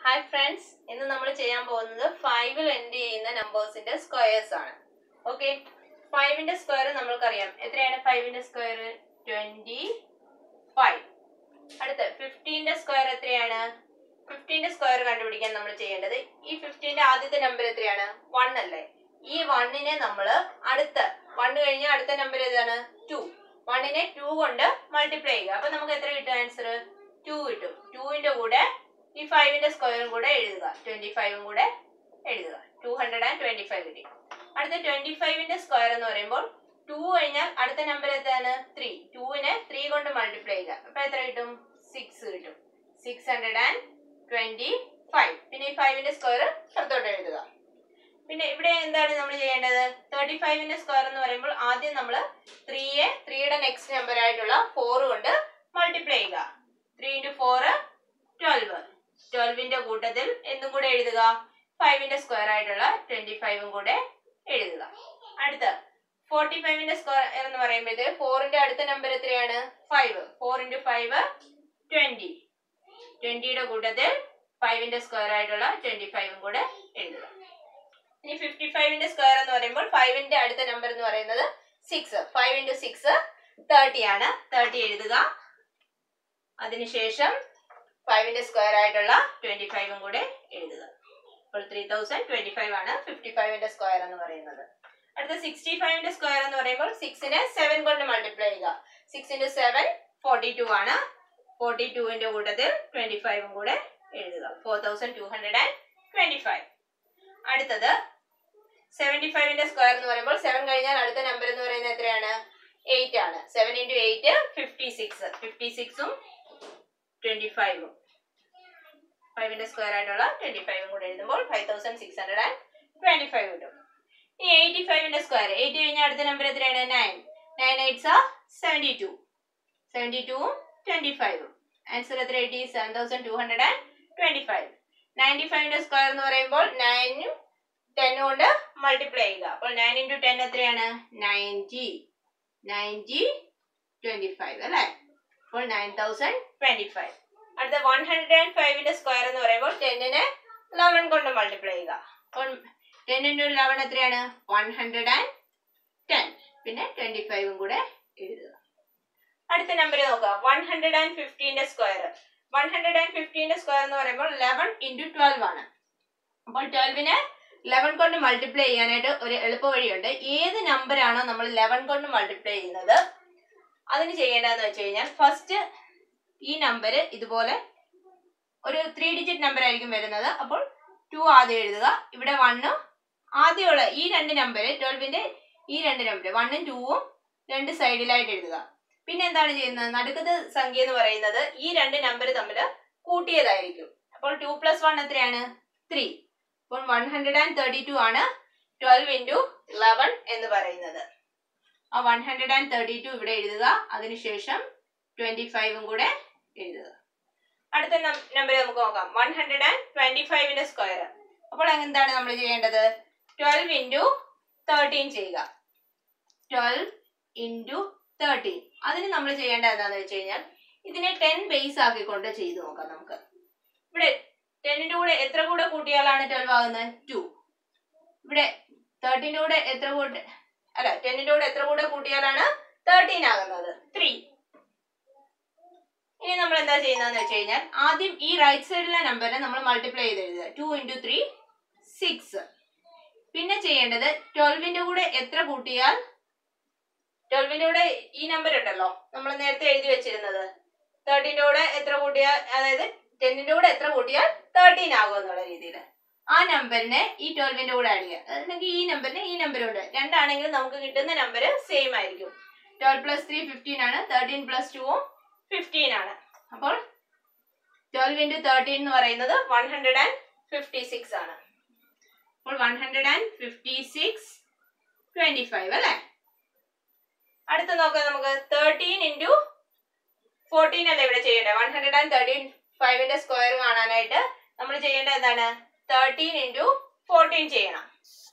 hi friends ഇന്ന് നമ്മൾ ചെയ്യാൻ പോകുന്നത് ഫൈവിൽ എൻഡ് ചെയ്യുന്ന നമ്പേഴ്സിന്റെ സ്ക്വയേഴ്സ് ആണ് ഓക്കെ ഫൈവിന്റെ സ്ക്വയർ നമ്മൾക്കറിയാം എത്രയാണ് ഫൈവിന്റെ സ്ക്വയർ ട്വന്റി ഫൈവ് അടുത്ത് ഫിഫ്റ്റീന്റെ സ്ക്വയർ എത്രയാണ് ഫിഫ്റ്റീന്റെ സ്ക്വയർ കണ്ടുപിടിക്കാൻ നമ്മൾ ചെയ്യേണ്ടത് ഈ ഫിഫ്റ്റീന്റെ ആദ്യത്തെ നമ്പർ എത്രയാണ് വൺ അല്ലേ ഈ വണ്ണിനെ നമ്മൾ അടുത്ത വണ്ണ് കഴിഞ്ഞാൽ അടുത്ത നമ്പർ ഏതാണ് ടു വണ്ണിനെ ടു കൊണ്ട് മൾട്ടിപ്ലൈ ചെയ്യുക അപ്പൊ നമുക്ക് എത്ര കിട്ടും ആൻസർ ടു കിട്ടും ടുവിന്റെ കൂടെ ഈ ഫൈവിന്റെ സ്ക്വയറും കൂടെ എഴുതുക ട്വന്റി ഫൈവും കൂടെ എഴുതുക two hundred and twenty five കിട്ടി അടുത്ത ട്വന്റി ഫൈവിന്റെ സ്ക്വയർ എന്ന് പറയുമ്പോൾ ടു കഴിഞ്ഞാൽ അടുത്ത നമ്പർ എത്രയാണ് ത്രീ ടുവിനെ ത്രീ കൊണ്ട് മൾട്ടിപ്ലൈ ചെയ്യുക അപ്പൊ എത്ര കിട്ടും സിക്സ് കിട്ടും six hundred and twenty five പിന്നെ ഈ ഫൈവിന്റെ സ്ക്വയർ പുറത്തോട്ട് എഴുതുക പിന്നെ ഇവിടെ എന്താണ് നമ്മൾ ചെയ്യേണ്ടത് തേർട്ടി ഫൈവിന്റെ സ്ക്വയർ എന്ന് പറയുമ്പോൾ ആദ്യം നമ്മൾ ത്രീയെ ത്രീയുടെ നെക്സ്റ്റ് നമ്പർ ആയിട്ടുള്ള ഫോർ കൊണ്ട് മൾട്ടിപ്ലൈ ചെയ്യുക ത്രീ ഇൻറ്റു ഫോർ ട്വൽവ് ട്വൽവിന്റെ കൂട്ടത്തിൽ എന്തും കൂടെ എഴുതുക ഫൈവിന്റെ സ്ക്വയർ ആയിട്ടുള്ള ട്വന്റി ഫൈവും കൂടെ എഴുതുക അടുത്ത ഫോർട്ടി ഫൈവിന്റെ സ്ക്വയർ എന്ന് പറയുമ്പോഴത്തേക്ക് ഫോറിന്റെ അടുത്ത നമ്പർ എത്രയാണ് five four into five twenty ട്വന്റിയുടെ കൂട്ടത്തിൽ ഫൈവിന്റെ സ്ക്വയർ ആയിട്ടുള്ള ട്വന്റി ഫൈവും കൂടെ എഴുതുക ഇനി ഫിഫ്റ്റി ഫൈവിന്റെ സ്ക്വയർ എന്ന് പറയുമ്പോൾ ഫൈവിന്റെ അടുത്ത നമ്പർ എന്ന് പറയുന്നത് six five into six thirty ആണ് തേർട്ടി എഴുതുക അതിനുശേഷം ഫൈവിന്റെ സ്ക്വയർ ആയിട്ടുള്ള ട്വന്റി ഫൈവും കൂടെ എഴുതുക അപ്പോൾ ത്രീ തൗസൻഡ് ട്വന്റി ഫൈവ് ആണ് ഫിഫ്റ്റി ഫൈവിന്റെ സ്ക്വയർ എന്ന് പറയുന്നത് അടുത്ത സിക്സ്റ്റി ഫൈവിന്റെ സ്ക്വയർ എന്ന് പറയുമ്പോൾ സിക്സിനെ സെവൻ കൊണ്ട് മൾട്ടിപ്ലൈ ചെയ്യുക six into seven forty two ആണ് ഫോർട്ടി ടുവിന്റെ കൂട്ടത്തിൽ ട്വന്റി ഫൈവും കൂടെ എഴുതുക four thousand two hundred and twenty five അടുത്തത് സെവന്റി ഫൈവിന്റെ സ്ക്വയർ എന്ന് പറയുമ്പോൾ സെവൻ കഴിഞ്ഞാൽ അടുത്ത നമ്പർ എന്ന് പറയുന്നത് എത്രയാണ് എയ്റ്റ് ആണ് seven into eight fifty six fifty സിക്സും ട്വന്റി ഫൈവും ഫൈവിന്റെ സ്ക്വയർ ആയിട്ടുള്ള ട്വന്റി ഫൈവും കൂടെ എഴുതുമ്പോൾ five thousand six hundred and twenty five കിട്ടും ഈ എയ്റ്റി ഫൈവിന്റെ സ്ക്വയർ എയ്റ്റ് കഴിഞ്ഞാൽ അടുത്ത നമ്പർ എത്രയാണ് നയൻ നയൻ എയ്റ്റ്സ് ആ സെവൻറ്റി ടു സെവൻറ്റി ടൂവും ട്വന്റി ഫൈവും ആൻസർ എത്ര കിട്ടി seven thousand two hundred and twenty five ninety ഫൈവിന്റെ സ്ക്വയർ എന്ന് പറയുമ്പോൾ നയനും ടെന്നും കൊണ്ട് മൾട്ടിപ്ലൈ ചെയ്യുക അപ്പോൾ നയൻ ഇൻറ്റു ടെൻ എത്രയാണ് നയൻറ്റി നയൻറ്റി ട്വന്റി ഫൈവ് അല്ലേ അപ്പോൾ നയൻ തൗസൻഡ് ട്വന്റി ഫൈവ് അടുത്ത വൺ ഹൺഡ്രഡ് ആൻഡ് ഫൈവിന്റെ സ്ക്വയർ എന്ന് പറയുമ്പോൾ ടെന്നിനെ ലെവൻ കൊണ്ട് മൾട്ടിപ്ലൈ ചെയ്യുക അപ്പോൾ ടെൻ ഇൻറ്റു ലെവൻ എത്രയാണ് വൺ ഹൺഡ്രഡ് ആൻഡ് ടെൻ പിന്നെ ട്വന്റി ഫൈവും കൂടെ എഴുതുക അടുത്ത നമ്പർ നോക്കുക വൺ ഹൺഡ്രഡ് ആൻഡ് ഫിഫ്റ്റീന്റെ സ്ക്വയർ വൺ ഹൺഡ്രഡ് ആൻഡ് ഫിഫ്റ്റീന്റെ സ്ക്വയർ എന്ന് പറയുമ്പോൾ ലെവൻ ഇൻറ്റു ട്വൽവ് ആണ് അപ്പോൾ ട്വൽവിനെ ലെവൻ കൊണ്ട് മൾട്ടിപ്ലൈ ചെയ്യാനായിട്ട് ഒരു എളുപ്പ വഴിയുണ്ട് ഏത് നമ്പർ ആണോ നമ്മൾ ലെവൻ കൊണ്ട് മൾട്ടിപ്ലൈ ചെയ്യുന്നത് അതിന് ചെയ്യേണ്ടതെന്ന് വെച്ച് കഴിഞ്ഞാൽ ഫസ്റ്റ് ഈ നമ്പർ ഇതുപോലെ ഒരു ത്രീ ഡിജിറ്റ് നമ്പർ ആയിരിക്കും വരുന്നത് അപ്പോൾ ടു ആദ്യം എഴുതുക ഇവിടെ വണ്ണും ആദ്യമുള്ള ഈ രണ്ട് നമ്പർ ട്വൽവിന്റെ ഈ രണ്ട് നമ്പർ വണ്ണും ടൂവും രണ്ട് സൈഡിലായിട്ട് എഴുതുക പിന്നെ എന്താണ് ചെയ്യുന്നത് നടുക്കത്തെ സംഖ്യ എന്ന് പറയുന്നത് ഈ രണ്ട് നമ്പർ തമ്മിൽ കൂട്ടിയതായിരിക്കും അപ്പോൾ ടു പ്ലസ് വൺ എത്രയാണ് ത്രീ അപ്പോൾ one hundred and thirty two ആണ് ട്വൽവ് ഇൻറ്റു ലെവൻ എന്ന് പറയുന്നത് ആ one hundred and thirty two ഇവിടെ എഴുതുക അതിനുശേഷം ട്വന്റി ഫൈവും കൂടെ എഴുതുക അടുത്ത നമ്പർ നമുക്ക് നോക്കാം വൺ ഹൺഡ്രഡ് ആൻഡ് ട്വന്റി ഫൈവിന്റെ സ്ക്വയർ അപ്പോൾ എന്താണ് നമ്മൾ ചെയ്യേണ്ടത് ട്വൽവ് ഇൻറ്റു തേർട്ടീൻ ചെയ്യുക ട്വൽവ് ഇൻറ്റു തേർട്ടീൻ അതിന് നമ്മൾ ചെയ്യേണ്ടത് എന്താണെന്ന് വെച്ച് കഴിഞ്ഞാൽ ഇതിനെ ടെൻ ബേസ് ആക്കിക്കൊണ്ട് ചെയ്തു നോക്കാം നമുക്ക് ഇവിടെ ടെന്നിന്റെ കൂടെ എത്ര കൂടെ കൂട്ടിയാലാണ് ട്വൽവ് ആകുന്നത് ടു ഇവിടെ തേർട്ടീൻ്റെ കൂടെ എത്ര കൂടെ അല്ല ടെന്നിന്റെ കൂടെ എത്ര കൂടെ കൂട്ടിയാലാണ് തേർട്ടീൻ ആകുന്നത് ത്രീ ഇനി നമ്മൾ എന്താ ചെയ്യുന്നതെന്ന് വെച്ച് കഴിഞ്ഞാൽ ആദ്യം ഈ റൈറ്റ് സൈഡിലെ നമ്പറിനെ നമ്മൾ മൾട്ടിപ്ലൈ ചെയ്ത് എഴുതുക ടു ഇൻറ്റു ത്രീ സിക്സ് പിന്നെ ചെയ്യേണ്ടത് ട്വൽവിന്റെ കൂടെ എത്ര കൂട്ടിയാൽ ട്വൽവിന്റെ കൂടെ ഈ നമ്പർ ഉണ്ടല്ലോ നമ്മൾ നേരത്തെ എഴുതി വെച്ചിരുന്നത് തേർട്ടീൻ്റെ കൂടെ എത്ര കൂട്ടിയാൽ അതായത് ടെന്നിന്റെ കൂടെ എത്ര കൂട്ടിയാൽ തേർട്ടീൻ ആകും എന്നുള്ള രീതിയിൽ ആ നമ്പറിനെ ഈ ട്വൽവിന്റെ കൂടെ ആഡ് ചെയ്യുക അല്ലെങ്കിൽ ഈ നമ്പറിന് ഈ നമ്പർ ഉണ്ട് രണ്ടാണെങ്കിലും നമുക്ക് കിട്ടുന്ന നമ്പർ സെയിം ആയിരിക്കും ട്വൽവ് പ്ലസ് ത്രീ ഫിഫ്റ്റീൻ ആണ് തേർട്ടീൻ പ്ലസ് ടുവും ഫിഫ്റ്റീൻ ആണ് അപ്പോൾ ട്വൽവ് ഇൻറ്റു തേർട്ടീൻ എന്ന് പറയുന്നത് one hundred and fifty six ആണ് അപ്പോൾ one hundred and fifty six twenty five അല്ലേ അടുത്ത നോക്കാം നമുക്ക് തേർട്ടീൻ ഇൻറ്റു ഫോർട്ടീൻ അല്ലേ ഇവിടെ ചെയ്യേണ്ടത് വൺ ഹൺഡ്രഡ് ആൻഡ് തേർട്ടീൻ ഫൈവിന്റെ സ്ക്വയർ കാണാനായിട്ട് നമ്മൾ ചെയ്യേണ്ടത് എന്താണ് തേർട്ടീൻ ഇൻറ്റു ഫോർട്ടീൻ ചെയ്യണം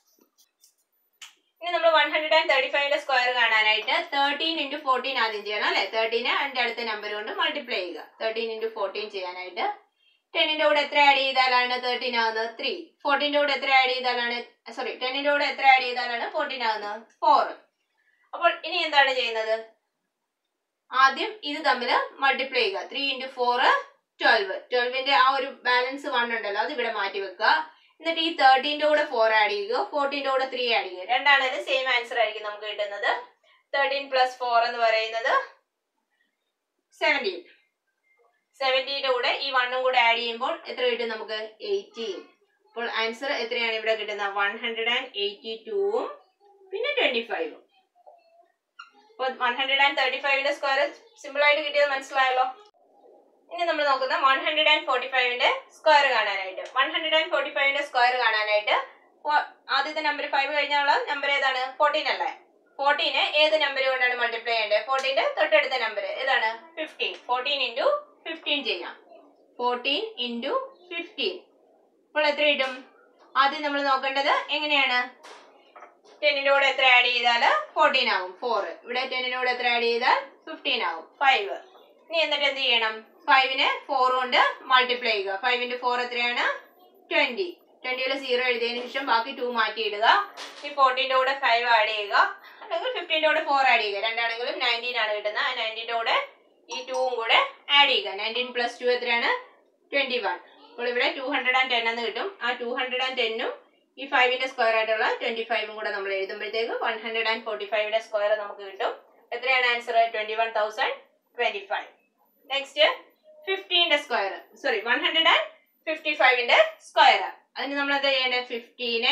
ഇനി നമ്മൾ വൺ ഹൺഡ്രഡ് ആൻഡ് തേർട്ടി ഫൈവിന്റെ സ്ക്വയർ കാണാനായിട്ട് തേർട്ടീൻ ഇൻറ്റു ഫോർട്ടീൻ ആദ്യം ചെയ്യണം അല്ലെ തേർട്ടീനെ അതിന്റെ അടുത്ത നമ്പർ കൊണ്ട് മൾട്ടിപ്ലൈ ചെയ്യുക തേർട്ടീൻ ഇൻറ്റു ഫോർട്ടീൻ ചെയ്യാനായിട്ട് ടെന്നിന്റെ കൂടെ എത്ര ആഡ് ചെയ്താലാണ് തേർട്ടീൻ ആകുന്നത് ത്രീ ഫോർട്ടീന്റെ കൂടെ എത്ര ആഡ് ചെയ്താലാണ് സോറി ടെന്നിന്റെ കൂടെ എത്ര ആഡ് ചെയ്താലാണ് ഫോർട്ടീൻ ആകുന്നത് ഫോർ അപ്പോൾ ഇനി എന്താണ് ചെയ്യുന്നത് ആദ്യം ഇത് തമ്മിൽ മൾട്ടിപ്ലൈ ചെയ്യുക ത്രീ ഇൻറ്റു ഫോർ ട്വൽവ് ട്വൽവിന്റെ ആ ഒരു ബാലൻസ് വൺ ഉണ്ടല്ലോ അത് ഇവിടെ മാറ്റി വെക്കുക എന്നിട്ട് ഈ തേർട്ടീന്റെ കൂടെ ഫോർ ആഡ് ചെയ്യുക ഫോർട്ടീന്റെ കൂടെ ത്രീ ആഡ് ചെയ്യുക രണ്ടാണേലും സെയിം ആൻസർ ആയിരിക്കും നമുക്ക് കിട്ടുന്നത് തേർട്ടീൻ പ്ലസ് ഫോർ എന്ന് പറയുന്നത് സെവൻറ്റീൻ സെവൻറ്റീന്റെ കൂടെ ഈ വണ്ണും കൂടെ ആഡ് ചെയ്യുമ്പോൾ എത്ര കിട്ടും നമുക്ക് എയ്റ്റീൻ അപ്പോൾ ആൻസർ എത്രയാണ് ഇവിടെ കിട്ടുന്നത് വൺ ഹൺഡ്രഡ് ആൻഡ് എയ്റ്റി ടൂവും പിന്നെ ട്വന്റി ഫൈവും അപ്പോൾ വൺ ഹൺഡ്രഡ് ആൻഡ് തേർട്ടി ഫൈവിന്റെ സ്ക്വയർ സിമ്പിൾ ആയിട്ട് കിട്ടിയത് മനസ്സിലായല്ലോ ഇനി നമ്മൾ നോക്കുന്ന വൺ ഹൺഡ്രഡ് ആൻഡ് ഫോർട്ടി ഫൈവിന്റെ സ്ക്വയർ കാണാനായിട്ട് വൺ ഹൺഡ്രഡ് ആൻഡ് ഫോർട്ടി ഫൈവിന്റെ സ്ക്വയർ കാണാനായിട്ട് ഫോ- ആദ്യത്തെ നമ്പർ ഫൈവ് കഴിഞ്ഞുള്ള നമ്പർ ഏതാണ് ഫോർട്ടീൻ അല്ലേ ഫോർട്ടീന് ഏത് നമ്പർ കൊണ്ടാണ് മൾട്ടിപ്ലൈ ചെയ്യേണ്ടത് ഫോർട്ടീന്റെ തൊട്ടടുത്ത നമ്പർ ഏതാണ് ഫിഫ്റ്റീൻ ഫോർട്ടീൻ ഇൻറ്റു ഫിഫ്റ്റീൻ ചെയ്യാം ഫോർട്ടീൻ ഇൻറ്റു ഫിഫ്റ്റീൻ അപ്പോൾ എത്ര കിട്ടും ആദ്യം നമ്മൾ നോക്കേണ്ടത് എങ്ങനെയാണ് ടെന്നിന്റെ കൂടെ എത്ര ആഡ് ചെയ്താൽ ഫോർട്ടീൻ ആകും ഫോർ ഇവിടെ ടെന്നിന്റെ കൂടെ എത്ര ആഡ് ചെയ്താൽ ഫിഫ്റ്റീൻ ആകും ഫൈവ് ഇനി എന്നിട്ട് എന്ത് ചെയ്യണം ഫൈവിനെ ഫോർ കൊണ്ട് മൾട്ടിപ്ലൈ ചെയ്യുക ഫൈവ് ഇൻറ്റു ഫോർ എത്രയാണ് ട്വന്റി ട്വന്റിയിൽ സീറോ എഴുതിയതിനു ശേഷം ബാക്കി ടു മാറ്റി ഇടുക ഈ ഫോർട്ടീൻ്റെ കൂടെ ഫൈവ് ആഡ് ചെയ്യുക അല്ലെങ്കിൽ ഫിഫ്റ്റീൻ്റെ കൂടെ ഫോർ ആഡ് ചെയ്യുക രണ്ടാണെങ്കിലും നയൻറ്റീൻ ആണ് കിട്ടുന്നത് ആ നയൻറ്റീൻ്റെ കൂടെ ഈ ടൂവും കൂടെ ആഡ് ചെയ്യുക നയൻറ്റീൻ പ്ലസ് ടു എത്രയാണ് ട്വന്റി വൺ അപ്പോൾ ഇവിടെ ടു ഹൺഡ്രഡ് ആൻഡ് ടെൻ എന്ന് കിട്ടും ആ ടു ഹൺഡ്രഡ് ആൻഡ് ടെന്നും ഈ ഫൈവിന്റെ സ്ക്വയർ ആയിട്ടുള്ള ട്വന്റി ഫൈവും കൂടെ നമ്മൾ എഴുതുമ്പോഴത്തേക്ക് വൺ ഹൺഡ്രഡ് ആൻഡ് ഫോർട്ടി ഫൈവിന്റെ സ്ക്വയർ നമുക്ക് കിട്ടും എത്രയാണ് answer twenty one thousand twenty five next ഫിഫ്റ്റീന്റെ square sorry one hundred and fifty ഫൈവിന്റെ സ്ക്വയർ അതിന് നമ്മൾ എന്താ ചെയ്യേണ്ടത് ഫിഫ്റ്റീനെ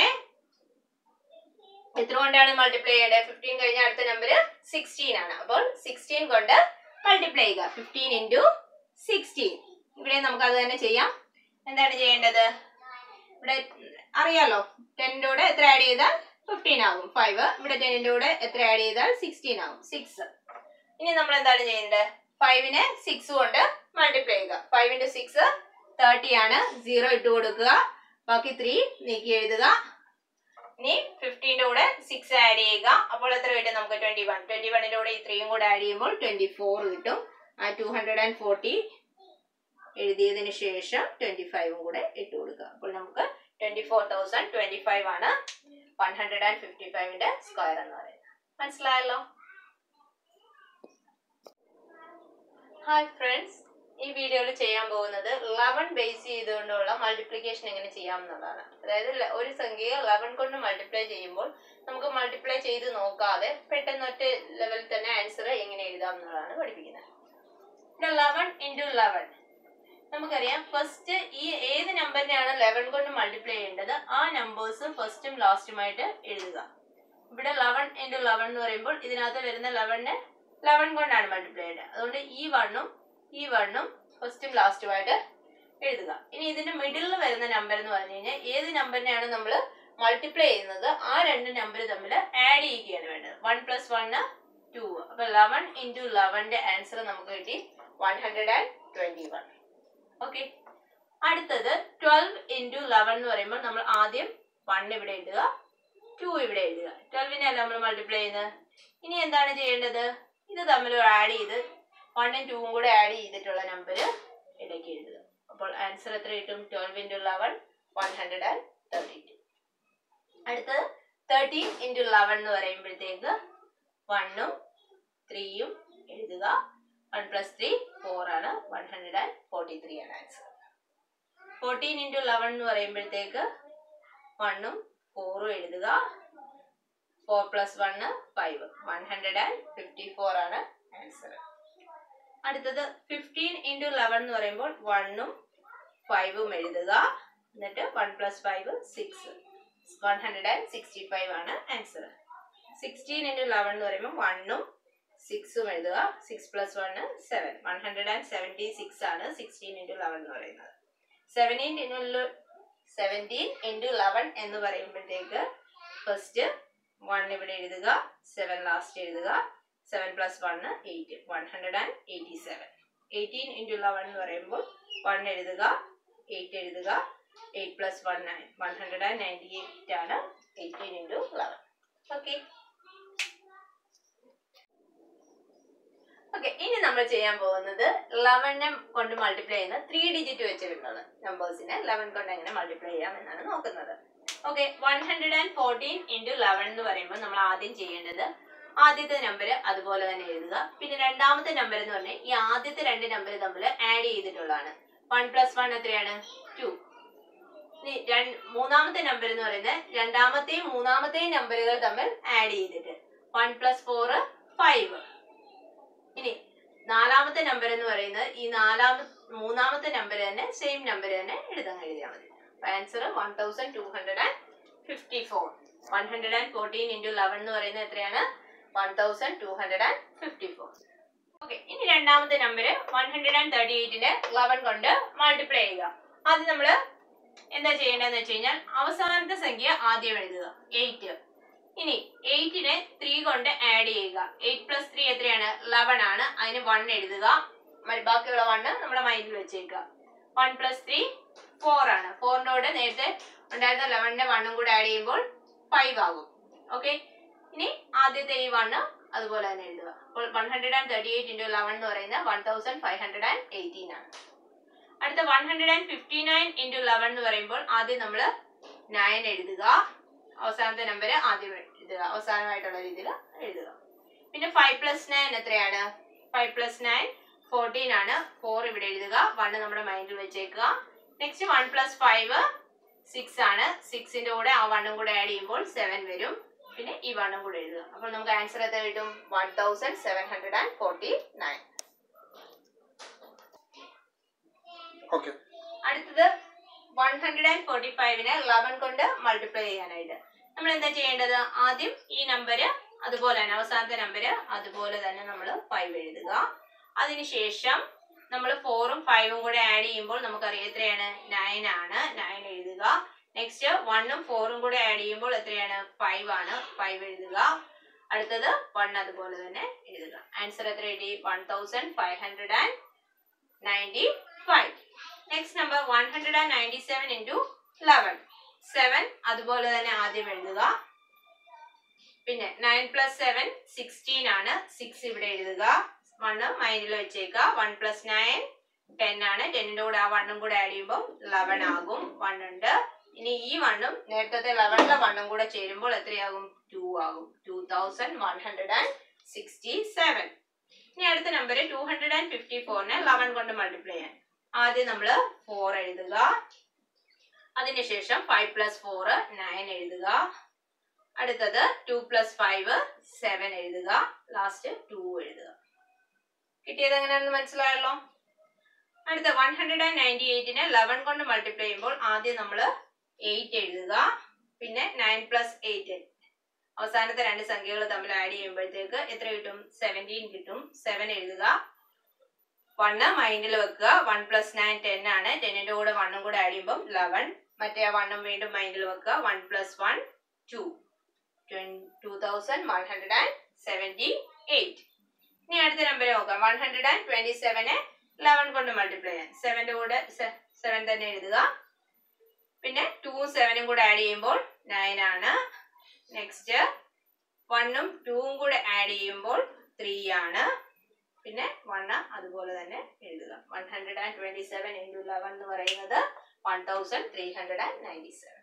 എത്ര കൊണ്ടാണ് മൾട്ടിപ്ലൈ ചെയ്യേണ്ടത് ഫിഫ്റ്റീൻ കഴിഞ്ഞ അടുത്ത നമ്പർ സിക്സ്റ്റീൻ ആണ് അപ്പോൾ സിക്സ്റ്റീൻ കൊണ്ട് മൾട്ടിപ്ലൈ ചെയ്യുക ഫിഫ്റ്റീൻ ഇൻറ്റു സിക്സ്റ്റീൻ ഇവിടെ നമുക്ക് അത് തന്നെ ചെയ്യാം എന്താണ് ചെയ്യേണ്ടത് ഇവിടെ അറിയാലോ ടെന്നിന്റെ കൂടെ എത്ര ആഡ് ചെയ്താൽ ഫിഫ്റ്റീൻ ആകും ഫൈവ് ഇവിടെ ടെന്നിന്റെ കൂടെ എത്ര ആഡ് ചെയ്താൽ സിക്സ്റ്റീൻ ആകും സിക്സ് ഇനി നമ്മൾ എന്താണ് ചെയ്യേണ്ടത് ഫൈവിനെ സിക്സ് കൊണ്ട് മൾട്ടിപ്ലൈ ചെയ്യുക ഫൈവ് ഇൻറ്റു സിക്സ് തേർട്ടി ആണ് സീറോ ഇട്ട് കൊടുക്കുക ബാക്കി ത്രീ നീക്കി എഴുതുക ഇനി ഫിഫ്റ്റീൻ്റെ കൂടെ സിക്സ് ആഡ് ചെയ്യുക അപ്പോൾ എത്ര കിട്ടും നമുക്ക് ട്വന്റി വൺ ട്വന്റി വണ്ണിൻ്റെ കൂടെ ഈ ത്രീയും കൂടെ ആഡ് ചെയ്യുമ്പോൾ ട്വന്റി ഫോർ കിട്ടും ആ ടു ഹൺഡ്രഡ് ആൻഡ് ഫോർട്ടി എഴുതിയതിന് ശേഷം ട്വന്റി ഫൈവും കൂടെ ഇട്ട് കൊടുക്കുക അപ്പോൾ നമുക്ക് twenty four thousand twenty five ആണ് വൺ ഹൺഡ്രഡ് ആൻഡ് ഫിഫ്റ്റി ഫൈവിന്റെ സ്ക്വയർ എന്ന് പറയുന്നത് മനസ്സിലായല്ലോ ഹായ് ഫ്രണ്ട്സ് ഈ വീഡിയോയിൽ ചെയ്യാൻ പോകുന്നത് ലെവൻ ബേസ് ചെയ്തുകൊണ്ടുള്ള മൾട്ടിപ്ലിക്കേഷൻ എങ്ങനെ ചെയ്യാം എന്നുള്ളതാണ് അതായത് ല- ഒരു സംഖ്യയെ ലെവൻ കൊണ്ട് മൾട്ടിപ്ലൈ ചെയ്യുമ്പോൾ നമുക്ക് മൾട്ടിപ്ലൈ ചെയ്ത് നോക്കാതെ പെട്ടെന്ന് ഒറ്റ ലെവലിൽ തന്നെ ആൻസർ എങ്ങനെ എഴുതാം എന്നുള്ളതാണ് പഠിപ്പിക്കുന്നത് ഇവിടെ ലെവൻ ഇൻറ്റു ലെവൻ നമുക്കറിയാം ഫസ്റ്റ് ഈ ഏത് നമ്പറിനെയാണ് ലെവൻ കൊണ്ട് മൾട്ടിപ്ലൈ ചെയ്യേണ്ടത് ആ നമ്പേഴ്സ് ഫസ്റ്റും ലാസ്റ്റുമായിട്ട് എഴുതുക ഇവിടെ ലെവൻ ഇൻറ്റു ലെവൻ എന്ന് പറയുമ്പോൾ ഇതിനകത്ത് വരുന്ന ലെവനെ ലെവൻ കൊണ്ടാണ് മൾട്ടിപ്ലൈ ചെയ്യേണ്ടത് അതുകൊണ്ട് ഈ വണ്ണും ഈ വണ്ണും ഫസ്റ്റും ലാസ്റ്റുമായിട്ട് എഴുതുക ഇനി ഇതിന്റെ മിഡിലിൽ വരുന്ന നമ്പർ എന്ന് പറഞ്ഞു കഴിഞ്ഞാൽ ഏത് നമ്പറിനെയാണ് നമ്മൾ മൾട്ടിപ്ലൈ ചെയ്യുന്നത് ആ രണ്ട് നമ്പർ തമ്മിൽ ആഡ് ചെയ്യുകയാണ് വേണ്ടത് വൺ പ്ലസ് വണ് ടു അപ്പൊ ലെവൻ ഇൻറ്റു ലെവന്റെ ആൻസർ നമുക്ക് കിട്ടി one hundred and twenty one okay അടുത്തത് ട്വൽവ് ഇൻറ്റു ലെവൻ എന്ന് പറയുമ്പോൾ നമ്മൾ ആദ്യം വൺ ഇവിടെ എഴുതുക ടു ഇവിടെ എഴുതുക ട്വൽവിനെ അല്ല നമ്മൾ മൾട്ടിപ്ലൈ ചെയ്യുന്നത് ഇനി എന്താണ് ചെയ്യേണ്ടത് ഇത് തമ്മിൽ ആഡ് ചെയ്ത് വണ്ണും ടൂവും കൂടെ ആഡ് ചെയ്തിട്ടുള്ള നമ്പർ ഇടയ്ക്ക് എഴുതുക അപ്പോൾ ആൻസർ എത്ര കിട്ടും twelve into eleven one hundred and thirty two അടുത്തത് തേർട്ടീൻ ഇൻറ്റു ലെവൻ എന്ന് പറയുമ്പോഴത്തേക്ക് വണ്ണും ത്രീയും എഴുതുക വൺ പ്ലസ് ത്രീ ഫോർ ആണ് one hundred and forty three ആണ് ആൻസർ ഫോർട്ടീൻ ഇൻറ്റു ലെവൻ എന്ന് പറയുമ്പോഴത്തേക്ക് വണ്ണും ഫോറും എഴുതുക four plus one five one hundred and fifty four ആണ് ആൻസർ അടുത്തത് ഫിഫ്റ്റീൻ ഇൻറ്റു ലെവൻ എന്ന് പറയുമ്പോൾ വണ്ണും ഫൈവും എഴുതുക എന്നിട്ട് one plus five six one hundred and sixty five ആണ് ആൻസർ സിക്സ്റ്റീൻ ഇൻറ്റു ലെവൻ എന്ന് പറയുമ്പോൾ വണ്ണും സിക്സും എഴുതുക six plus one seven one hundred and seventy six ആണ് സിക്സ്റ്റീൻ ഇൻറ്റു ലെവൻ എന്ന് പറയുന്നത് seventeen into seventeen into eleven എന്ന് പറയുമ്പോഴത്തേക്ക് ഫസ്റ്റ് വൺ ഇവിടെ എഴുതുക സെവൻ ലാസ്റ്റ് എഴുതുക seven plus one eight one hundred and eighty seven eighteen into eleven എന്ന് പറയുമ്പോൾ വൺ എഴുതുക എയ്റ്റ് എഴുതുക eight plus one nine one hundred and ninety eight ആണ് eighteen into eleven okay okay ഇനി നമ്മൾ ചെയ്യാൻ പോകുന്നത് ലെവനെ കൊണ്ട് മൾട്ടിപ്ലൈ ചെയ്യുന്ന ത്രീ ഡിജിറ്റ് വെച്ചിട്ടുള്ള നമ്പേഴ്സിനെ ലെവൻ കൊണ്ട് എങ്ങനെ മൾട്ടിപ്ലൈ ചെയ്യാം എന്നാണ് നോക്കുന്നത് okay one hundred and fourteen into eleven എന്ന് പറയുമ്പോൾ നമ്മൾ ആദ്യം ചെയ്യേണ്ടത് ആദ്യത്തെ നമ്പർ അതുപോലെ തന്നെ എഴുതുക പിന്നെ രണ്ടാമത്തെ നമ്പർ എന്ന് പറഞ്ഞാൽ ഈ ആദ്യത്തെ രണ്ട് നമ്പർ തമ്മിൽ ആഡ് ചെയ്തിട്ടുള്ളതാണ് വൺ പ്ലസ് വൺ എത്രയാണ് ടു ഇനി രണ്ട്- മൂന്നാമത്തെ നമ്പർ എന്ന് പറയുന്നത് രണ്ടാമത്തെയും മൂന്നാമത്തെയും നമ്പറുകൾ തമ്മിൽ ആഡ് ചെയ്തിട്ട് വൺ പ്ലസ് ഫോർ ഫൈവ് ഇനി നാലാമത്തെ നമ്പർ എന്ന് പറയുന്നത് ഈ നാലാമത്തെ മൂന്നാമത്തെ നമ്പർ തന്നെ സെയിം നമ്പർ തന്നെ എഴുതാൻ എഴുതിയാൽ മതി answer one thousand two hundred and fifty four one hundred and fourteen into eleven എന്ന് പറയുന്നത് എത്രയാണ് one thousand two hundred and fifty four okay ഇനി രണ്ടാമത്തെ number one hundred and thirty എയ്റ്റിന് ലെവൻ കൊണ്ട് മൾട്ടിപ്ലൈ ചെയ്യുക ആദ്യം നമ്മൾ എന്താ ചെയ്യേണ്ടതെന്ന് വെച്ച് കഴിഞ്ഞാൽ അവസാനത്തെ സംഖ്യ ആദ്യം എഴുതുക എയ്റ്റ് ഇനി എയ്റ്റിനെ ത്രീ കൊണ്ട് ആഡ് ചെയ്യുക എയ്റ്റ് പ്ലസ് ത്രീ എത്രയാണ് ലെവൻ ആണ് അതിന് വൺ എഴുതുക മ- ബാക്കിയുള്ള വണ്ണ് നമ്മുടെ മൈൻഡിൽ വെച്ചേക്കുക വൺ പ്ലസ് ത്രീ ഫോർ ആണ് ഫോറിന്റെ കൂടെ നേരത്തെ ഉണ്ടായിരുന്ന ലെവനിന്റെ വണ്ണും കൂടെ ആഡ് ചെയ്യുമ്പോൾ ഫൈവ് ആകും ഓക്കെ ഇനി ആദ്യത്തെ ഈ വണ്ണ് അതുപോലെ തന്നെ എഴുതുക അപ്പോൾ one hundred and thirty eight into eleven എന്ന് പറയുന്നത് one thousand five hundred and eighteen ആണ് അടുത്ത one hundred and fifty nine into eleven എന്ന് പറയുമ്പോൾ ആദ്യം നമ്മൾ നയൻ എഴുതുക അവസാനത്തെ നമ്പർ ആദ്യം എഴുതുക അവസാനമായിട്ടുള്ള രീതിയിൽ എഴുതുക പിന്നെ ഫൈവ് പ്ലസ് നയൻ എത്രയാണ് ഫൈവ് പ്ലസ് നയൻ ഫോർട്ടീൻ ആണ് ഫോർ ഇവിടെ എഴുതുക വണ്ണ് നമ്മുടെ മൈൻഡിൽ വെച്ചേക്കുക next one plus five six ആണ് സിക്സിന്റെ കൂടെ ആ വണ്ണും കൂടെ ആഡ് ചെയ്യുമ്പോൾ സെവൻ വരും പിന്നെ ഈ വണ്ണും കൂടെ എഴുതുക അപ്പോൾ നമുക്ക് ആൻസർ എത്ര കിട്ടും one thousand seven hundred and forty nine okay അടുത്തത് വൺ ഹൺഡ്രഡ് ആൻഡ് ഫോർട്ടി ഫൈവിനെ ലെവൻ കൊണ്ട് മൾട്ടിപ്ലൈ ചെയ്യാനായിട്ട് നമ്മൾ എന്താ ചെയ്യേണ്ടത് ആദ്യം ഈ നമ്പർ അതുപോലെ തന്നെ അവസാനത്തെ നമ്പർ അതുപോലെ തന്നെ നമ്മൾ ഫൈവ് എഴുതുക അതിനുശേഷം നമ്മൾ ഫോറും ഫൈവും കൂടെ ആഡ് ചെയ്യുമ്പോൾ നമുക്കറിയാം എത്രയാണ് നയൻ ആണ് നയൻ എഴുതുക നെക്സ്റ്റ് വണ്ണും ഫോറും കൂടെ ആഡ് ചെയ്യുമ്പോൾ എത്രയാണ് ഫൈവ് ആണ് ഫൈവ് എഴുതുക അടുത്തത് വൺ അതുപോലെ തന്നെ എഴുതുക ആൻസർ എത്ര എഴുതി one thousand five hundred and ninety five next number one hundred and ninety seven into eleven seven അതുപോലെ തന്നെ ആദ്യം എഴുതുക പിന്നെ നയൻ പ്ലസ് സെവൻ സിക്സ്റ്റീൻ ആണ് സിക്സ് ഇവിടെ എഴുതുക വണ്ണ് മൈൻഡിൽ വെച്ചേക്കുക വൺ പ്ലസ് നയൻ ടെൻ ആണ് ടെന്നിന്റെ കൂടെ ആ വണ്ണും കൂടെ ആഡ് ചെയ്യുമ്പോൾ ലെവൻ ആകും വൺ ഉണ്ട് ഇനി ഈ വണ്ണും നേരത്തെ ലെവനിലെ വണ്ണും കൂടെ ചേരുമ്പോൾ എത്രയാകും ടു ആകും two thousand one hundred and sixty seven ഇനി അടുത്ത number two hundred and fifty ഫോറിനെ ലെവൻ കൊണ്ട് മൾട്ടിപ്ലൈ ചെയ്യാൻ ആദ്യം നമ്മൾ ഫോർ എഴുതുക അതിനുശേഷം ഫൈവ് പ്ലസ് ഫോർ നയൻ എഴുതുക അടുത്തത് ടു പ്ലസ് ഫൈവ് സെവൻ എഴുതുക ലാസ്റ്റ് ടു എഴുതുക കിട്ടിയത് എങ്ങനെയാണെന്ന് മനസ്സിലായല്ലോ അടുത്ത വൺ ഹൺഡ്രഡ് ആൻഡ് നയൻറ്റി എയ്റ്റിനെ ലെവൻ കൊണ്ട് മൾട്ടിപ്ലൈ ചെയ്യുമ്പോൾ ആദ്യം നമ്മൾ എയ്റ്റ് എഴുതുക പിന്നെ നയൻ പ്ലസ് എയ്റ്റ് അവസാനത്തെ രണ്ട് സംഖ്യകൾ തമ്മിൽ ആഡ് ചെയ്യുമ്പോഴത്തേക്ക് എത്ര കിട്ടും സെവൻറ്റീൻ കിട്ടും സെവൻ എഴുതുക വണ്ണ് മൈൻഡിൽ വെക്കുക വൺ പ്ലസ് നയൻ ടെൻ ആണ് ടെന്നിന്റെ കൂടെ വണ്ണും കൂടെ ആഡ് ചെയ്യുമ്പോൾ ലെവൻ മറ്റേ ആ വണ്ണും വീണ്ടും മൈൻഡിൽ വെക്കുക one plus one two two thousand one hundred and seventy eight ഇനി അടുത്ത നമ്പർ നോക്കാം വൺ ഹൺഡ്രഡ് ആൻഡ് ട്വന്റി സെവനെ ലെവൻ കൊണ്ട് മൾട്ടിപ്ലൈ ചെയ്യാൻ സെവന്റെ കൂടെ സെവൻ തന്നെ എഴുതുക പിന്നെ ടൂ സെവനും കൂടെ ആഡ് ചെയ്യുമ്പോൾ നയൻ ആണ് നെക്സ്റ്റ് വണ്ണും ടൂവും കൂടെ ആഡ് ചെയ്യുമ്പോൾ ത്രീ ആണ് പിന്നെ വണ്ണ് അതുപോലെ തന്നെ എഴുതുക one hundred and twenty seven into eleven എന്ന് പറയുന്നത് one thousand three hundred and ninety seven